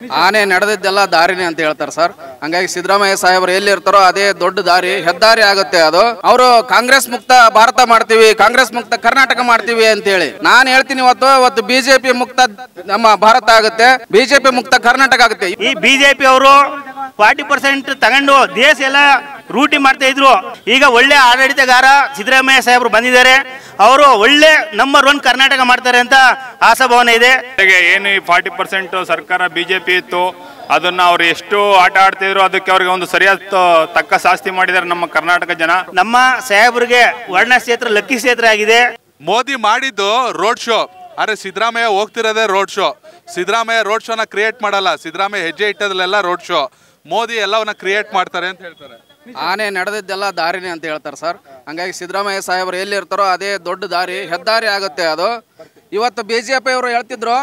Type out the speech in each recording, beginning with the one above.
ಆನೆ ನಡೆದಿದ್ದೆಲ್ಲ ದಾರಿನೇ ಅಂತ ಹೇಳ್ತಾರೆ ಸರ್ ಹಂಗಾಗಿ ಸಿದ್ದರಾಮಯ್ಯ ಸಾಹೇಬರು ಎಲ್ಲಿ ಇರ್ತಾರೋ ಅದೇ ದೊಡ್ಡ ದಾರಿ ಹೆದ್ದಾರಿ ಆಗುತ್ತೆ ಅದು ಅವರು ಕಾಂಗ್ರೆಸ್ ಮುಕ್ತ ಭಾರತ ಮಾಡ್ತೀವಿ ಕಾಂಗ್ರೆಸ್ ಮುಕ್ತ ಕರ್ನಾಟಕ ಮಾಡ್ತೀವಿ ಅಂತ ಹೇಳಿ ನಾನು ಹೇಳ್ತೀನಿ ಇವತ್ತು ಇವತ್ತು ಬಿಜೆಪಿ ಮುಕ್ತ ನಮ್ಮ ಭಾರತ ಆಗುತ್ತೆ ಬಿಜೆಪಿ ಮುಕ್ತ ಕರ್ನಾಟಕ ಆಗುತ್ತೆ ಈ ಬಿಜೆಪಿ ಅವರು ಫಾರ್ಟಿ ಪರ್ಸೆಂಟ್ ತಗೊಂಡು ದೇಶ ಎಲ್ಲ ರೂಟಿ ಮಾಡ್ತಾ ಇದ್ರು ಈಗ ಒಳ್ಳೆ ಆಡಳಿತಗಾರ ಸಿದ್ದರಾಮಯ್ಯ ಸಾಹೇಬರು ಬಂದಿದ್ದಾರೆ ಅವರು ಒಳ್ಳೆ ನಂಬರ್ ಒನ್ ಕರ್ನಾಟಕ ಮಾಡ್ತಾರೆ ಅಂತ ಆಶಾಭಾವನೆ ಇದೆ ಜೊತೆಗೆ ಏನು ಈ ಫಾರ್ಟಿ ಪರ್ಸೆಂಟ್ ಸರ್ಕಾರ ಬಿಜೆಪಿ ಇತ್ತು ಅದನ್ನ ಅವ್ರು ಎಷ್ಟು ಆಟ ಆಡ್ತಿದ್ರು ಅದಕ್ಕೆ ಅವ್ರಿಗೆ ಒಂದು ಸರಿಯಾದ ತ- ತಕ್ಕ ಶಾಸ್ತಿ ಮಾಡಿದ್ದಾರೆ ನಮ್ಮ ಕರ್ನಾಟಕ ಜನ ನಮ್ಮ ಸಾಹೇಬರಿಗೆ ವರ್ಣ ಕ್ಷೇತ್ರ ಲಕ್ಕಿ ಕ್ಷೇತ್ರ ಆಗಿದೆ ಮೋದಿ ಮಾಡಿದ್ದು ರೋಡ್ ಶೋ ಆದ್ರೆ ಸಿದ್ದರಾಮಯ್ಯ ಹೋಗ್ತಿರೋದೇ ರೋಡ್ ಶೋ ಸಿದ್ದರಾಮಯ್ಯ ರೋಡ್ ಶೋನ ಕ್ರಿಯೇಟ್ ಮಾಡಲ್ಲ ಸಿದ್ದರಾಮಯ್ಯ ಹೆಜ್ಜೆ ಇಟ್ಟದಲ್ಲೆಲ್ಲ ರೋಡ್ ಶೋ ಮೋದಿ ಎಲ್ಲವನ್ನ ಕ್ರಿಯೇಟ್ ಮಾಡ್ತಾರೆ ಅಂತ ಹೇಳ್ತಾರೆ ಆನೆ ನಡೆದಿದ್ದೆಲ್ಲ ದಾರಿನೇ ಅಂತ ಹೇಳ್ತಾರೆ ಸರ್ ಹಂಗಾಗಿ ಸಿದ್ದರಾಮಯ್ಯ ಸಾಹೇಬರು ಎಲ್ಲಿ ಇರ್ತಾರೋ ಅದೇ ದೊಡ್ಡ ದಾರಿ ಹೆದ್ದಾರಿ ಆಗುತ್ತೆ ಅದು ಇವತ್ತು ಬಿ ಜೆ ಅವರು ಹೇಳ್ತಿದ್ರು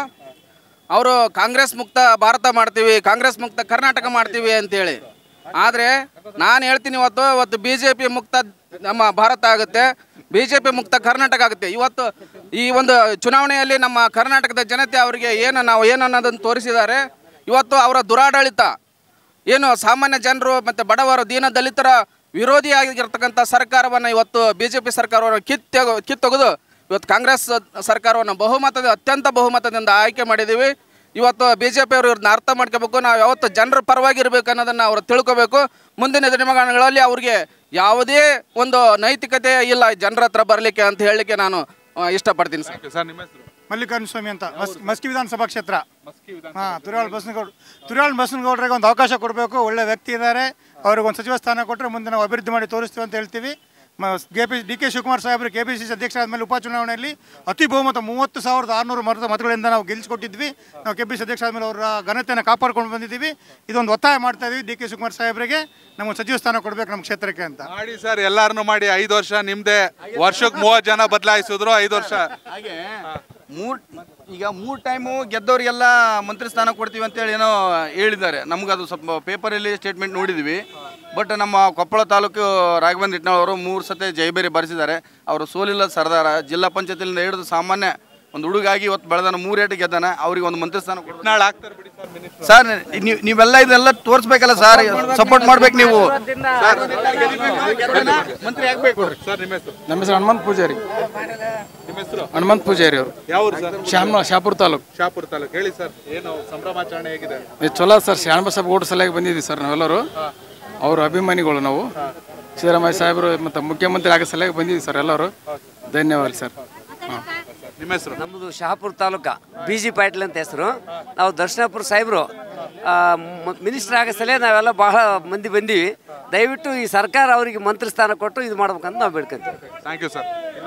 ಅವರು ಕಾಂಗ್ರೆಸ್ ಮುಕ್ತ ಭಾರತ ಮಾಡ್ತೀವಿ ಕಾಂಗ್ರೆಸ್ ಮುಕ್ತ ಕರ್ನಾಟಕ ಮಾಡ್ತೀವಿ ಅಂತೇಳಿ ಆದರೆ ನಾನು ಹೇಳ್ತೀನಿ ಇವತ್ತು ಇವತ್ತು ಬಿ ಜೆ ಪಿ ಮುಕ್ತ ನಮ್ಮ ಭಾರತ ಆಗುತ್ತೆ ಬಿ ಜೆ ಪಿ ಮುಕ್ತ ಕರ್ನಾಟಕ ಆಗುತ್ತೆ ಇವತ್ತು ಈ ಒಂದು ಚುನಾವಣೆಯಲ್ಲಿ ನಮ್ಮ ಕರ್ನಾಟಕದ ಜನತೆ ಅವರಿಗೆ ಏನು ನಾವು ಏನು ಅನ್ನೋದನ್ನು ತೋರಿಸಿದ್ದಾರೆ ಇವತ್ತು ಅವರ ದುರಾಡಳಿತ ಏನು ಸಾಮಾನ್ಯ ಜನರು ಮತ್ತು ಬಡವರು ದೀನ ದಲಿತರ ವಿರೋಧಿಯಾಗಿರ್ತಕ್ಕಂಥ ಸರ್ಕಾರವನ್ನು ಇವತ್ತು ಬಿ ಜೆ ಪಿ ಸರ್ಕಾರವನ್ನು ಕಿತ್ತೆಗೊ ಕಿತ್ತೊಗೆದು ಇವತ್ತು ಕಾಂಗ್ರೆಸ್ ಸರ್ಕಾರವನ್ನು ಬಹುಮತದ ಅತ್ಯಂತ ಬಹುಮತದಿಂದ ಆಯ್ಕೆ ಮಾಡಿದ್ದೀವಿ ಇವತ್ತು ಬಿ ಜೆ ಪಿಯವರು ಇವ್ರನ್ನ ಅರ್ಥ ಮಾಡ್ಕೋಬೇಕು ನಾವು ಯಾವತ್ತು ಜನರ ಪರವಾಗಿ ಇರಬೇಕು ಅನ್ನೋದನ್ನು ಅವರು ತಿಳ್ಕೋಬೇಕು ಮುಂದಿನ ದಿನಮಾನಗಳಲ್ಲಿ ಅವ್ರಿಗೆ ಯಾವುದೇ ಒಂದು ನೈತಿಕತೆ ಇಲ್ಲ ಜನರ ಹತ್ರ ಬರಲಿಕ್ಕೆ ಅಂತ ಹೇಳಲಿಕ್ಕೆ ನಾನು ಆ, ಇಷ್ಟಪಡ್ತೀನಿ ಸರ್ ಸರ್ ನಿಮ್ಮ ಹೆಸರು ಮಲ್ಲಿಕಾರ್ಜುನ ಸ್ವಾಮಿ ಅಂತ ಮಸ್ ಮಸ್ಕಿ ವಿಧಾನಸಭಾ ಕ್ಷೇತ್ರ ಹಾಂ ತುರಾಳ್ ಬಸ್ನಗೌಡ ತುರಾಳ್ ಬಸ್ನಗೌಡ್ರಿಗೆ ಒಂದು ಅವಕಾಶ ಕೊಡಬೇಕು ಒಳ್ಳೆ ವ್ಯಕ್ತಿ ಇದ್ದಾರೆ ಅವ್ರಿಗೆ ಒಂದು ಸಚಿವ ಸ್ಥಾನ ಕೊಟ್ಟರೆ ಮುಂದೆ ನಾವು ಅಭಿವೃದ್ಧಿ ಮಾಡಿ ತೋರಿಸ್ತೀವಿ ಅಂತ ಹೇಳ್ತೀವಿ K P D K Shivakumar ಸಾಹೇಬರು ಕೆ ಪಿ ಸಿ ಸಿ ಅಧ್ಯಕ್ಷ ಆದಮೇಲೆ ಉಪಚುನಾವಣೆಯಲ್ಲಿ ಅತಿ ಬಹುಮತ ಮೂವತ್ತು ಸಾವಿರದ ಆರುನೂರು ಮತ ಮತಗಳಿಂದ ನಾವು ಗೆಲ್ಲಿಸ್ಕೊಟ್ಟಿದ್ವಿ ನಾವು ಕೆ ಪಿ ಸಿ ಅಧ್ಯಕ್ಷ ಆದಮೇಲೆ ಅವರ ಘನತೆಯನ್ನು ಕಾಪಾಡ್ಕೊಂಡು ಬಂದಿದ್ದೀವಿ ಇದೊಂದು ಒತ್ತಾಯ ಮಾಡ್ತಾ ಇದ್ದೀವಿ ಡಿ ಕೆ ಶಿವಕುಮಾರ್ ಸಾಹೇಬರಿಗೆ ನಮಗೆ ಸಚಿವ ಸ್ಥಾನ ಕೊಡಬೇಕು ನಮ್ಮ ಕ್ಷೇತ್ರಕ್ಕೆ ಅಂತ ಮಾಡಿ ಸರ್ ಎಲ್ಲಾರನು ಮಾಡಿ ಐದು ವರ್ಷ ನಿಮ್ದೆ ವರ್ಷಕ್ಕೆ ಮೂವತ್ತು ಜನ ಬದಲಾಯಿಸಿದ್ರು ಐದು ವರ್ಷ ಹಾಗೆ ಮೂರ್ ಈಗ ಮೂರು ಟೈಮು ಗೆದ್ದವರಿಗೆಲ್ಲ ಮಂತ್ರಿ ಸ್ಥಾನ ಕೊಡ್ತೀವಿ ಅಂತೇಳಿ ಏನೋ ಹೇಳಿದ್ದಾರೆ ನಮ್ಗೆ ಅದು ಸ್ವಲ್ಪ ಪೇಪರಲ್ಲಿ ಸ್ಟೇಟ್ಮೆಂಟ್ ನೋಡಿದ್ವಿ ಬಟ್ ನಮ್ಮ ಕೊಪ್ಪಳ ತಾಲೂಕು ರಾಘವೇಂದ್ರ ಇಟ್ನಾಳ್ ಅವರು ಮೂರು ಸತಿ ಜೈಬೇರಿ ಬರೆಸಿದ್ದಾರೆ ಅವರು ಸೋಲಿಲ್ಲ ಸರ್ದಾರ ಜಿಲ್ಲಾ ಪಂಚಾಯತಿಯಿಂದ ಹಿಡಿದು ಸಾಮಾನ್ಯ ಒಂದು ಹುಡುಗಾಗಿ ಇವತ್ತು ಬೆಳೆದಾನ ಮೂರೇಟು ಗೆದ್ದಾನ ಅವ್ರಿಗೆ ಒಂದು ಮಂತ್ರಿ ಸ್ಥಾನ ಕೊಡ್ತಾರೆ ನಾಳೆ ಆಗ್ತಾರೆ ಬಿಡಿ ಸರ್ ಮಿನಿಸ್ಟರ್ ಸರ್ ನೀವು ನೀವೆಲ್ಲ ಇದನ್ನೆಲ್ಲ ತೋರಿಸ್ಬೇಕಲ್ಲ ಸರ್ ಸಪೋರ್ಟ್ ಮಾಡ್ಬೇಕು ನೀವು ಮಂತ್ರಿ ಆಗ್ಬೇಕು ಸರ್ ನಿಮ್ಮ ಹೆಸರು ನಮ್ಮ ಹೆಸರು ಹನುಮಂತ್ ಪೂಜಾರಿ ನಿಮ್ಮ ಹೆಸರು ಹನುಮಂತ್ ಪೂಜಾರಿ ಅವರು ಯಾವ ಊರು ಸರ್ ಶ್ಯಾಮ ಶಾಪುರ ತಾಲೂಕು ಶಾಪುರ್ ತಾಲೂಕು ಹೇಳಿ ಸರ್ ಏನು ಸಂಭ್ರಮಾಚರಣೆ ಹೇಗಿದೆ ಇದು ಚಲೋ ಸರ್ ಶಾಣಬಸಪ್ಪ ಓಟ್ ಸಲಹೆಗೆ ಬಂದಿದ್ದೀವಿ ಸರ್ ನಾವೆಲ್ಲರೂ ಅವ್ರ ಅಭಿಮಾನಿಗಳು ನಾವು ಸಿದ್ದರಾಮಯ್ಯ ಸಾಹೇಬರು ಮತ್ತು ಮುಖ್ಯಮಂತ್ರಿ ಆಗೋ ಸಲಹೆಗೆ ಬಂದಿದ್ದೀವಿ ಸರ್ ಎಲ್ಲರೂ ಧನ್ಯವಾದ ಸರ್ ಹಾಂ ನಿಮ್ಮ ಹೆಸರು ನಮ್ಮದು ಶಹಾಪುರ ತಾಲೂಕ ಬಿ ಜಿ ಪಾಟೀಲ್ ಅಂತ ಹೆಸರು ನಾವು ದರ್ಶನಪುರ ಸಾಹೇಬರು ಮಿನಿಸ್ಟರ್ ಆಗೋ ಸಲಹೆ ನಾವೆಲ್ಲ ಬಹಳ ಮಂದಿ ಬಂದೀವಿ ದಯವಿಟ್ಟು ಈ ಸರ್ಕಾರ ಅವರಿಗೆ ಮಂತ್ರಿ ಸ್ಥಾನ ಕೊಟ್ಟು ಇದು ಮಾಡ್ಬೇಕಂತ ನಾವು ಬೇಡ್ಕೊಂತೀವಿ ಥ್ಯಾಂಕ್ ಯು ಸರ್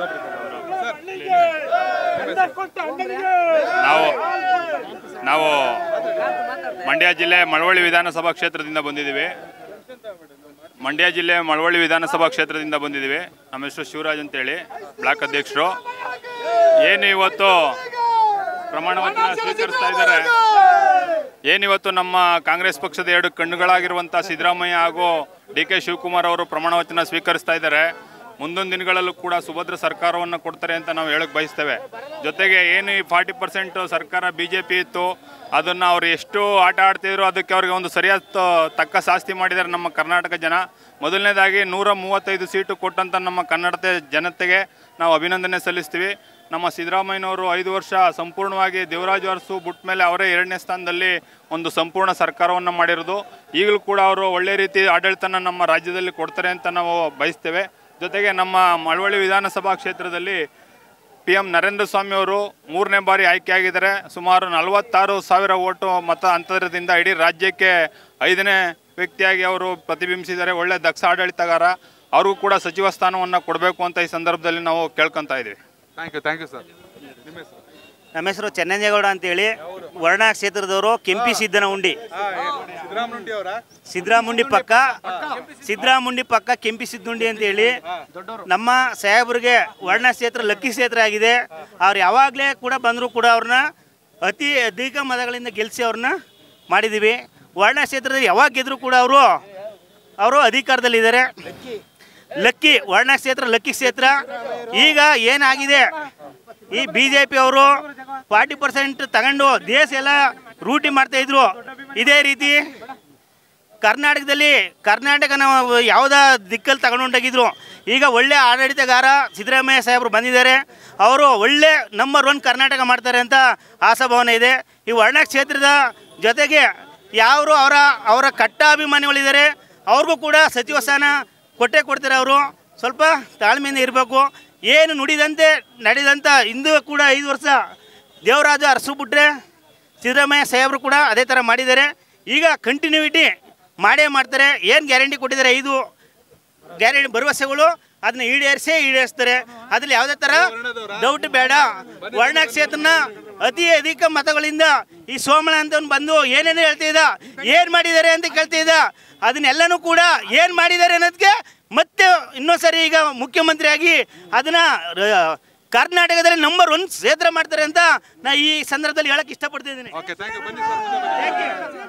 ನಾವು ನಾವು ಮಂಡ್ಯ ಜಿಲ್ಲೆ ಮಳವಳ್ಳಿ ವಿಧಾನಸಭಾ ಕ್ಷೇತ್ರದಿಂದ ಬಂದಿದ್ದೀವಿ ಮಂಡ್ಯ ಜಿಲ್ಲೆ ಮಳವಳ್ಳಿ ವಿಧಾನಸಭಾ ಕ್ಷೇತ್ರದಿಂದ ಬಂದಿದ್ದೀವಿ ನಮ್ಮ ಹೆಸರು ಶಿವರಾಜ್ ಅಂತೇಳಿ ಬ್ಲಾಕ್ ಅಧ್ಯಕ್ಷರು ಏನು ಇವತ್ತು ಪ್ರಮಾಣ ವಚನ ಸ್ವೀಕರಿಸ್ತಾ ಇದ್ದಾರೆ ಏನಿವತ್ತು ನಮ್ಮ ಕಾಂಗ್ರೆಸ್ ಪಕ್ಷದ ಎರಡು ಕಣ್ಣುಗಳಾಗಿರುವಂಥ ಸಿದ್ದರಾಮಯ್ಯ ಹಾಗೂ ಡಿ ಕೆ ಶಿವಕುಮಾರ್ ಅವರು ಪ್ರಮಾಣ ವಚನ ಸ್ವೀಕರಿಸ್ತಾ ಇದ್ದಾರೆ ಮುಂದೊಂದು ದಿನಗಳಲ್ಲೂ ಕೂಡ ಸುಭದ್ರ ಸರ್ಕಾರವನ್ನು ಕೊಡ್ತಾರೆ ಅಂತ ನಾವು ಹೇಳಕ್ ಬಯಸ್ತೇವೆ ಜೊತೆಗೆ ಏನು ಈ ಫಾರ್ಟಿ ಪರ್ಸೆಂಟ್ ಸರ್ಕಾರ ಬಿ ಜೆ ಪಿ ಇತ್ತು ಅದನ್ನು ಅವ್ರು ಎಷ್ಟು ಆಟ ಆಡ್ತಿದ್ರು ಅದಕ್ಕೆ ಅವ್ರಿಗೆ ಒಂದು ಸರಿಯಾದ ತ- ತಕ್ಕ ಶಾಸ್ತಿ ಮಾಡಿದ್ದಾರೆ ನಮ್ಮ ಕರ್ನಾಟಕ ಜನ ಮೊದಲನೇದಾಗಿ ನೂರ ಮೂವತ್ತೈದು ಸೀಟು ಕೊಟ್ಟಂಥ ನಮ್ಮ ಕನ್ನಡತೆ ಜನತೆಗೆ ನಾವು ಅಭಿನಂದನೆ ಸಲ್ಲಿಸ್ತೀವಿ ನಮ್ಮ ಸಿದ್ದರಾಮಯ್ಯನವರು ಐದು ವರ್ಷ ಸಂಪೂರ್ಣವಾಗಿ ದೇವರಾಜ್ ಅರಸು ಬಿಟ್ಟ ಮೇಲೆ ಅವರೇ ಎರಡನೇ ಸ್ಥಾನದಲ್ಲಿ ಒಂದು ಸಂಪೂರ್ಣ ಸರ್ಕಾರವನ್ನು ಮಾಡಿರೋದು ಈಗಲೂ ಕೂಡ ಅವರು ಒಳ್ಳೆ ರೀತಿ ಆಡಳಿತನ ನಮ್ಮ ರಾಜ್ಯದಲ್ಲಿ ಕೊಡ್ತಾರೆ ಅಂತ ನಾವು ಬಯಸ್ತೇವೆ ಜೊತೆಗೆ ನಮ್ಮ ಮಳವಳ್ಳಿ ವಿಧಾನಸಭಾ ಕ್ಷೇತ್ರದಲ್ಲಿ ಪಿ ಎಂ ನರೇಂದ್ರ ಸ್ವಾಮಿ ಅವರು ಮೂರನೇ ಬಾರಿ ಆಯ್ಕೆಯಾಗಿದ್ದಾರೆ ಸುಮಾರು ನಲವತ್ತಾರು ಸಾವಿರ ಓಟು ಮತ ಅಂತರದಿಂದ ಇಡೀ ರಾಜ್ಯಕ್ಕೆ ಐದನೇ ವ್ಯಕ್ತಿಯಾಗಿ ಅವರು ಪ್ರತಿಬಿಂಬಿಸಿದ್ದಾರೆ ಒಳ್ಳೆ ದಕ್ಷ ಆಡಳಿತಗಾರ ಅವ್ರಿಗೂ ಕೂಡ ಸಚಿವ ಸ್ಥಾನವನ್ನು ಕೊಡಬೇಕು ಅಂತ ಈ ಸಂದರ್ಭದಲ್ಲಿ ನಾವು ಕೇಳ್ಕೊತಾ ಇದ್ದೀವಿ thank you thank you sir ನಿಮ್ಮ ಹೆಸರು ನಮ್ಮ ಹೆಸರು ಚೆನ್ನಂಜೇಗೌಡ ಅಂತೇಳಿ ವರ್ಣ ಕ್ಷೇತ್ರದವರು ಕೆಂಪಿ ಸಿದ್ದನ ಉಂಡಿ ಸಿದ್ದರಾಮನುಂಡಿ ಅವರ ಸಿದ್ದರಾಮುಂಡಿ ಪಕ್ಕ ಸಿದ್ದರಾಮುಂಡಿ ಪಕ್ಕ ಕೆಂಪಿ ಸಿದ್ದುಂಡಿ ಅಂತ ಹೇಳಿ ನಮ್ಮ ಸಾಹೇಬರಿಗೆ ವರ್ಣ ಕ್ಷೇತ್ರ ಲಕ್ಕಿ ಕ್ಷೇತ್ರ ಆಗಿದೆ ಅವ್ರು ಯಾವಾಗಲೇ ಕೂಡ ಬಂದರೂ ಕೂಡ ಅವ್ರನ್ನ ಅತಿ ಅಧಿಕ ಮತಗಳಿಂದ ಗೆಲ್ಲಿಸಿ ಅವ್ರನ್ನ ಮಾಡಿದ್ದೀವಿ ವರ್ಣ ಕ್ಷೇತ್ರದಲ್ಲಿ ಯಾವಾಗ ಗೆದ್ದರೂ ಕೂಡ ಅವರು ಅವರು ಅಧಿಕಾರದಲ್ಲಿದ್ದಾರೆ ಲಕ್ಕಿ ವರ್ಣ ಕ್ಷೇತ್ರ ಲಕ್ಕಿ ಕ್ಷೇತ್ರ ಈಗ ಏನಾಗಿದೆ ಈ ಬಿ ಜೆ ಪಿ ಅವರು ಫಾರ್ಟಿ ಪರ್ಸೆಂಟ್ ತಗೊಂಡು ದೇಶ ಎಲ್ಲ ರೂಟಿ ಮಾಡ್ತಾ ಇದ್ರು ಇದೇ ರೀತಿ ಕರ್ನಾಟಕದಲ್ಲಿ ಕರ್ನಾಟಕನ ಯಾವುದ ದಿಕ್ಕಲ್ಲಿ ತಗೊಂಡೋಗಿದ್ರು ಈಗ ಒಳ್ಳೆ ಆಡಳಿತಗಾರ ಸಿದ್ದರಾಮಯ್ಯ ಸಾಹೇಬರು ಬಂದಿದ್ದಾರೆ ಅವರು ಒಳ್ಳೆ ನಂಬರ್ ಒನ್ ಕರ್ನಾಟಕ ಮಾಡ್ತಾರೆ ಅಂತ ಆಶಾಭಾವನೆ ಇದೆ ಈ ವರ್ಣ ಕ್ಷೇತ್ರದ ಜೊತೆಗೆ ಯಾರು ಅವರ ಅವರ ಕಟ್ಟಾಭಿಮಾನಿಗಳಿದ್ದಾರೆ ಅವ್ರಿಗೂ ಕೂಡ ಸಚಿವ ಸ್ಥಾನ ಕೊಟ್ಟೇ ಕೊಡ್ತಾರೆ ಅವರು ಸ್ವಲ್ಪ ತಾಳ್ಮೆಯಿಂದ ಇರಬೇಕು ಏನು ನುಡಿದಂತೆ ನಡೆದಂಥ ಇಂದು ಕೂಡ ಐದು ವರ್ಷ ದೇವರಾಜ ಅರಸು ಬಿಟ್ರೆ ಸಿದ್ದರಾಮಯ್ಯ ಸಾಹೇಬರು ಕೂಡ ಅದೇ ಥರ ಮಾಡಿದ್ದಾರೆ ಈಗ ಕಂಟಿನ್ಯೂಟಿ ಮಾಡೇ ಮಾಡ್ತಾರೆ ಏನು ಗ್ಯಾರಂಟಿ ಕೊಟ್ಟಿದ್ದಾರೆ ಐದು ಗ್ಯಾರಂಟಿ ಭರವಸೆಗಳು ಅದನ್ನ ಈಡೇರಿಸೇ ಈಡೇರಿಸ್ತಾರೆ ಅದ್ರಲ್ಲಿ ಯಾವುದೇ ಥರ ಡೌಟ್ ಬೇಡ ವರ್ಣ ಕ್ಷೇತ್ರನ ಅತಿ ಅಧಿಕ ಮತಗಳಿಂದ ಈ ಸೋಮಣ್ಣ ಅಂತವ್ನು ಬಂದು ಏನೇನು ಹೇಳ್ತಿದ್ದ ಏನು ಮಾಡಿದ್ದಾರೆ ಅಂತ ಕೇಳ್ತಿದ್ದ ಅದನ್ನೆಲ್ಲನೂ ಕೂಡ ಏನು ಮಾಡಿದ್ದಾರೆ ಅನ್ನೋದಕ್ಕೆ ಮತ್ತೆ ಇನ್ನೊಂದ್ಸರಿ ಈಗ ಮುಖ್ಯಮಂತ್ರಿಯಾಗಿ ಅದನ್ನ ರ- ಕರ್ನಾಟಕದಲ್ಲಿ ನಂಬರ್ ಒನ್ ಕ್ಷೇತ್ರ ಮಾಡ್ತಾರೆ ಅಂತ ನಾ ಈ ಸಂದರ್ಭದಲ್ಲಿ ಹೇಳಕ್ ಇಷ್ಟಪಡ್ತಿದ್ದೀನಿ ಓಕೆ ಥ್ಯಾಂಕ್ ಯು ಬನ್ನಿ ಸರ್ ಮುಂದೆ ಬನ್ನಿ. Thank you.